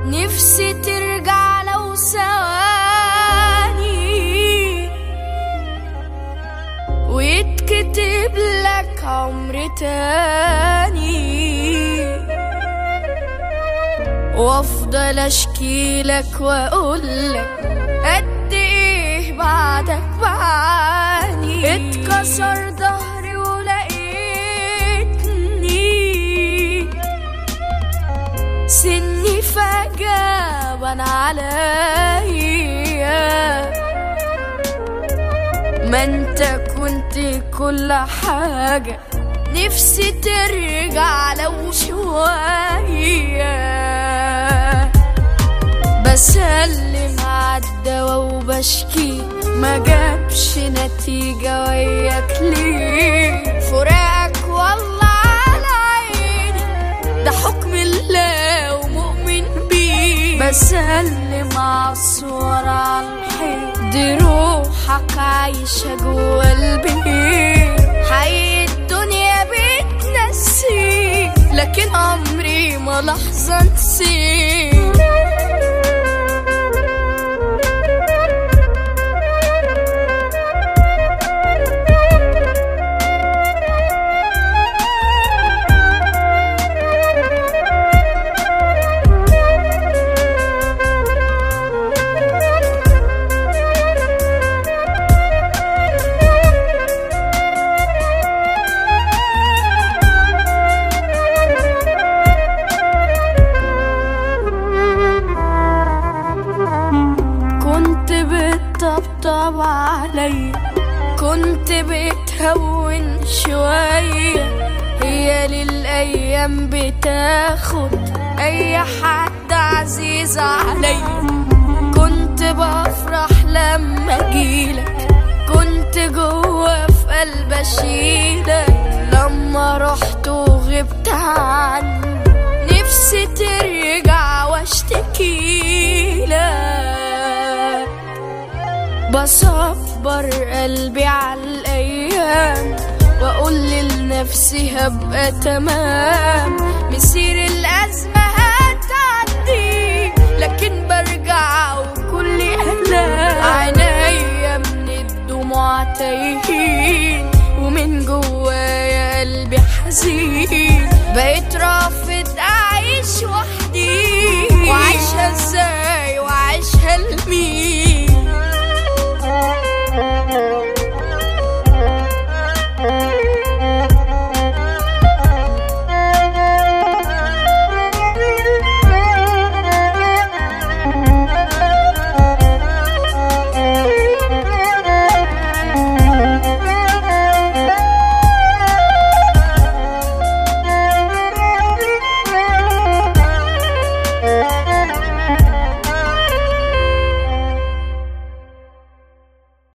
نفسي ترجع لو ثواني ويتكتب لك عمر تاني وافضل اشكيلك واقولك قد ايه بعدك بعاني اتكسر ظهري ولقيتني سني فجأة بان عليا ما انت كنت كل حاجة نفسي ترجع لو شوية بسلم عالدوا وبشكي ما جابش نتيجة وياك ليه فراقك والله على عيني ده حكم الله ومؤمن بيه بسلم عالصور عالحيط دي روحك عايشة جوا البيت حقيقي الدنيا بتنسي لكن عمري ما لحظة نسيت كنت بتطبطب عليا كنت بتهون شوية هي للأيام بتاخد أي حد عزيز عليا كنت بفرح لما أجيلك كنت جوا في قلب أشيلك لما رحت وغبت عني نفسي ترجع واشتكي لك بصبر قلبي على الايام واقول لنفسي هبقى تمام مسير الازمه هتعدي لكن برجع وكل الام عينيا من الدموع تايهين ومن جوايا قلبي حزين بقيت راضي